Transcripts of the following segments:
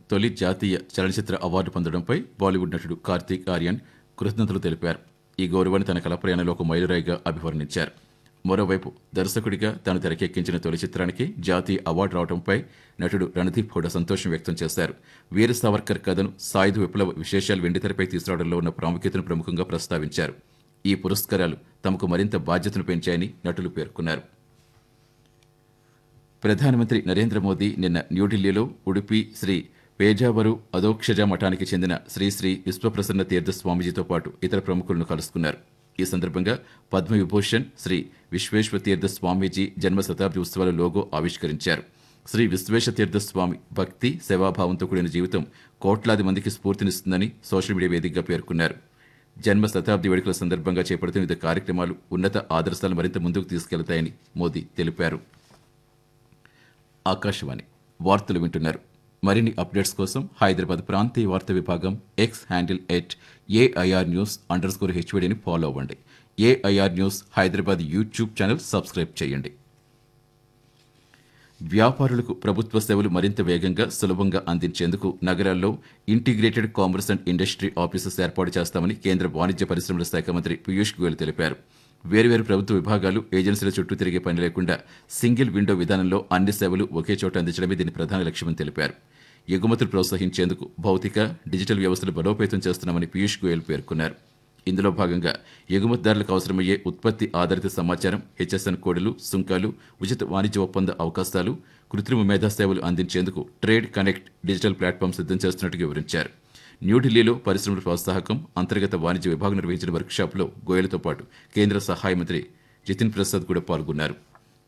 తొలి జాతీయ చలనచిత్ర అవార్డు పొందడంపై బాలీవుడ్ నటుడు కార్తీక్ ఆర్యన్ కృతజ్ఞతలు తెలిపారు ఈ గౌరవాన్ని తన కళ ప్రయాణంలో ఒక మైలురాయిగా అభివర్ణించారు మరోవైపు దర్శకుడిగా తాను తెరకెక్కించిన తొలి చిత్రానికి జాతీయ అవార్డు రావడంపై నటుడు రణదీప్ హుడా సంతోషం వ్యక్తం చేశారు వీర సావర్కర్ కథను సాయుధ విప్లవ విశేషాలు వెండితెరపై తీసుకురావడంలో ఉన్న ప్రాముఖ్యతను ప్రముఖంగా ప్రస్తావించారు ఈ పురస్కారాలు తమకు మరింత బాధ్యతను పెంచాయని నటులు పేర్కొన్నారు ప్రధానమంత్రి నరేంద్ర మోదీ నిన్న న్యూఢిల్లీలో ఉడిపి శ్రీ పేజావరు అదోక్షజ మఠానికి చెందిన శ్రీ శ్రీ విశ్వప్రసన్న తీర్థ స్వామీజీతో పాటు ఇతర ప్రముఖులను కలుసుకున్నారు ఈ సందర్భంగా పద్మవిభూషణ్ శ్రీ విశ్వేశ్వ తీర్థ స్వామీజీ జన్మ శతాబ్ది ఉత్సవాల లోగో ఆవిష్కరించారు శ్రీ విశ్వేశ తీర్థ స్వామి భక్తి సేవాభావంతో కూడిన జీవితం కోట్లాది మందికి స్ఫూర్తినిస్తుందని సోషల్ మీడియా వేదికగా పేర్కొన్నారు జన్మ శతాబ్ది వేడుకల సందర్భంగా చేపడుతున్న వివిధ కార్యక్రమాలు ఉన్నత ఆదర్శాలు మరింత ముందుకు తీసుకెళ్తాయని మోదీ తెలిపారు ఆకాశవాణి వార్తలు వింటున్నారు మరిన్ని అప్డేట్స్ కోసం హైదరాబాద్ ప్రాంతీయ వార్తా విభాగం X handle at AIR news underscore హెచ్వీడీని ఫాలో అవ్వండి AIR news Hyderabad YouTube channel subscribe చేయండి వ్యాపారులకు ప్రభుత్వ సేవలు మరింత వేగంగా సులభంగా అందించేందుకు నగరాల్లో integrated commerce and industry offices ఏర్పాటు చేస్తామని కేంద్ర వాణిజ్య పరిశ్రమల శాఖ మంత్రి పీయూష్ గోయల్ తెలిపారు వేర్వేరు ప్రభుత్వ విభాగాలు ఏజెన్సీల చుట్టూ తిరిగే పని లేకుండా సింగిల్ విండో విధానంలో అన్ని సేవలు ఒకే చోట అందించడమే దీని ప్రధాన లక్ష్యమని తెలిపారు ఎగుమతులు ప్రోత్సహించేందుకు భౌతిక డిజిటల్ వ్యవస్థలు బలోపేతం చేస్తున్నామని పీయూష్ గోయల్ పేర్కొన్నారు ఇందులో భాగంగా ఎగుమతిదారులకు అవసరమయ్యే ఉత్పత్తి ఆధారిత సమాచారం హెచ్ఎస్ఎన్ కోడ్లు సుంకాలు ఉచిత వాణిజ్య ఒప్పంద అవకాశాలు కృత్రిమ మేధా సేవలు అందించేందుకు ట్రేడ్ కనెక్ట్ డిజిటల్ ప్లాట్ఫామ్ సిద్ధం చేస్తున్నట్టు వివరించారు న్యూఢిల్లీలో పరిశ్రమల ప్రోత్సాహకం అంతర్గత వాణిజ్య విభాగం నిర్వహించిన వర్క్షాప్లో గోయలతో పాటు కేంద్ర సహాయ మంత్రి జితిన్ ప్రసాద్ కూడా పాల్గొన్నారు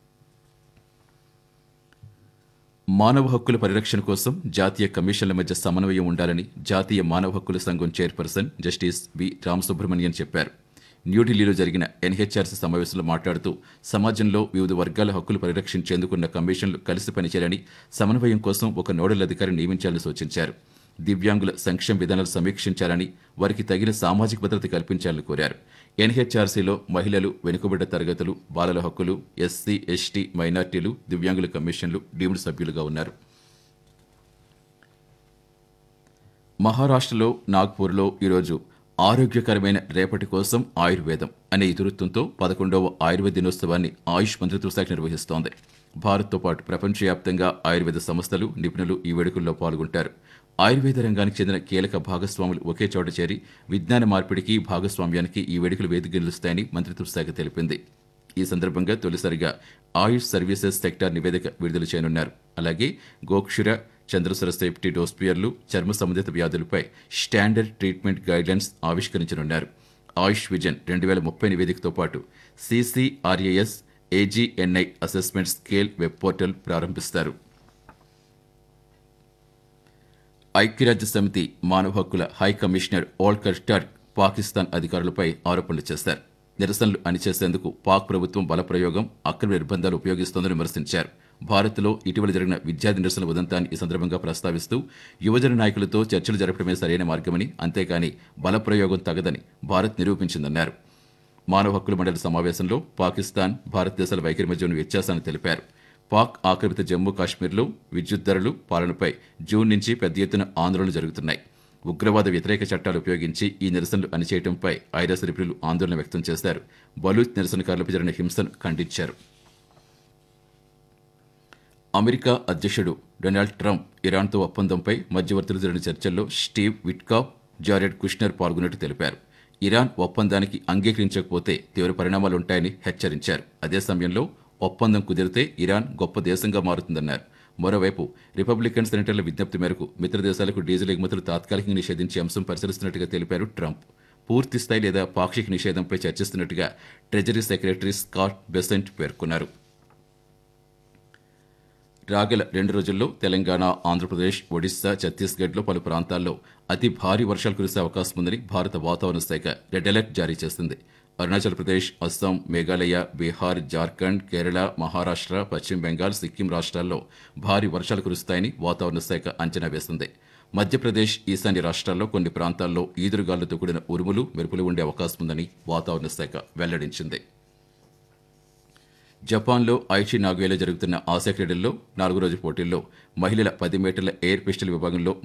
మానవ హక్కుల పరిరక్షణ కోసం జాతీయ కమిషన్ల మధ్య సమన్వయం ఉండాలని జాతీయ మానవ హక్కుల సంఘం చైర్పర్సన్ జస్టిస్ వి రామసుబ్రహ్మణ్యన్ చెప్పారు న్యూఢిల్లీలో జరిగిన ఎన్హెచ్ఆర్సీ సమావేశంలో మాట్లాడుతూ సమాజంలో వివిధ వర్గాల హక్కులు పరిరక్షించేందుకున్న కమిషన్లు కలిసి పనిచేయాలని సమన్వయం కోసం ఒక నోడల్ అధికారిని నియమించాలని సూచించారు దివ్యాంగుల సంక్షేమ విధానాలు సమీక్షించాలని వారికి తగిన సామాజిక భద్రత కల్పించాలని కోరారు ఎన్హెచ్ఆర్సీలో మహిళలు వెనుకబడ్డ తరగతులు బాలల హక్కులు ఎస్సీ ఎస్టీ మైనార్టీలు దివ్యాంగుల కమిషన్లు డీమ్డ్ సభ్యులుగా ఉన్నారు మహారాష్ట్రలో నాగ్పూర్లో ఈరోజు ఆరోగ్యకరమైన రేపటి కోసం ఆయుర్వేదం అనే ఇతివృత్తంతో పదకొండవ ఆయుర్వేద దినోత్సవాన్ని ఆయుష్ మంత్రిత్వ శాఖ నిర్వహిస్తోంది భారత్తో పాటు ప్రపంచవ్యాప్తంగా ఆయుర్వేద సంస్థలు నిపుణులు ఈ వేడుకల్లో పాల్గొంటారు ఆయుర్వేద రంగానికి చెందిన కీలక భాగస్వాములు ఒకే చోట చేరి విజ్ఞాన మార్పిడికి భాగస్వామ్యానికి ఈ వేడుకలు వేదిక నిలుస్తాయని మంత్రిత్వ శాఖ తెలిపింది ఈ సందర్భంగా తొలిసారిగా ఆయుష్ సర్వీసెస్ సెక్టార్ నివేదిక విడుదల చేయనున్నారు అలాగే గోక్షుర చంద్రసర సేఫ్టీ డోస్పియర్లు చర్మ సంబంధిత వ్యాధులపై స్టాండర్డ్ ట్రీట్మెంట్ గైడ్లైన్స్ ఆవిష్కరించనున్నారు ఆయుష్ విజన్ రెండు వేల ముప్పై నివేదికతో పాటు CCRAS AGNI assessment scale web portal ప్రారంభిస్తారు ఐక్యరాజ్య సమితి మానవ హక్కుల high commissioner Volker Turk Pakistan అధికారులపై ఆరోపణలు చేశారు నిరసనలు అణిచేసేందుకు పాక్ ప్రభుత్వం బలప్రయోగం అక్రమ నిర్బంధాలు ఉపయోగిస్తోందని విమర్శించారు భారత్లో ఇటీవల జరిగిన విద్యార్థి నిరసనల ఉదంతాన్ని ఈ సందర్భంగా ప్రస్తావిస్తూ యువజన నాయకులతో చర్చలు జరపడమే సరైన మార్గమని అంతేకాని బలప్రయోగం తగదని భారత్ నిరూపించిందన్నారు మానవ హక్కుల మండలి సమావేశంలో పాకిస్తాన్ భారతదేశాల వైఖరి మధ్య ఉన్న వ్యత్యాసాన్ని తెలిపారు పాక్ ఆక్రమిత జమ్మూ కాశ్మీర్లో విద్యుత్ ధరలు పాలనపై జూన్ నుంచి పెద్ద ఎత్తున ఆందోళనలు జరుగుతున్నాయి ఉగ్రవాద వ్యతిరేక చట్టాలు ఉపయోగించి ఈ నిరసనలు అణిచేయడంపై ఐరాస నిపుణులు ఆందోళన వ్యక్తం చేశారు బలూచ్ నిరసనకారులపై జరిగిన హింసను ఖండించారు అమెరికా అధ్యక్షుడు డొనాల్డ్ ట్రంప్ ఇరాన్తో ఒప్పందంపై మధ్యవర్తులు జరిగిన చర్చల్లో స్టీవ్ విట్కాప్ జారెడ్ కుష్నర్ పాల్గొన్నట్టు తెలిపారు ఇరాన్ ఒప్పందానికి అంగీకరించకపోతే తీవ్ర పరిణామాలుంటాయని హెచ్చరించారు అదే సమయంలో ఒప్పందం కుదిరితే ఇరాన్ గొప్ప దేశంగా మారుతుందన్నారు మరోవైపు రిపబ్లికన్ సెనేటర్ల విజ్ఞప్తి మేరకు మిత్ర దేశాలకు డీజిల్ ఎగుమతులు తాత్కాలికంగా నిషేధించే అంశం పరిశీలిస్తున్నట్టుగా తెలిపారు ట్రంప్ పూర్తి స్థాయి లేదా పాక్షిక నిషేధంపై చర్చిస్తున్నట్టుగా ట్రెజరీ సెక్రటరీ స్కాట్ బెసెంట్ పేర్కొన్నారు రాగల రెండు రోజుల్లో తెలంగాణ ఆంధ్రప్రదేశ్ ఒడిశా ఛత్తీస్గఢ్లో పలు ప్రాంతాల్లో అతి భారీ వర్షాలు కురిసే అవకాశం ఉందని భారత వాతావరణ శాఖ రెడ్ అలర్ట్ జారీ చేసింది అరుణాచల్ ప్రదేశ్ అస్సాం మేఘాలయ బీహార్ జార్ఖండ్ కేరళ మహారాష్ట్ర పశ్చిమ బెంగాల్ సిక్కిం రాష్ట్రాల్లో భారీ వర్షాలు కురుస్తాయని వాతావరణ శాఖ అంచనా వేసింది మధ్యప్రదేశ్ ఈశాన్య రాష్ట్రాల్లో కొన్ని ప్రాంతాల్లో ఈదురుగాలులతో కూడిన ఉరుములు మెరుపులు ఉండే అవకాశం ఉందని వాతావరణ శాఖ వెల్లడించింది జపాన్లో ఐచి నాగోయాలో జరుగుతున్న ఆసియా క్రీడల్లో నాలుగో రోజు పోటీల్లో మహిళల పది మీటర్ల ఎయిర్ పిస్టల్ విభాగంలో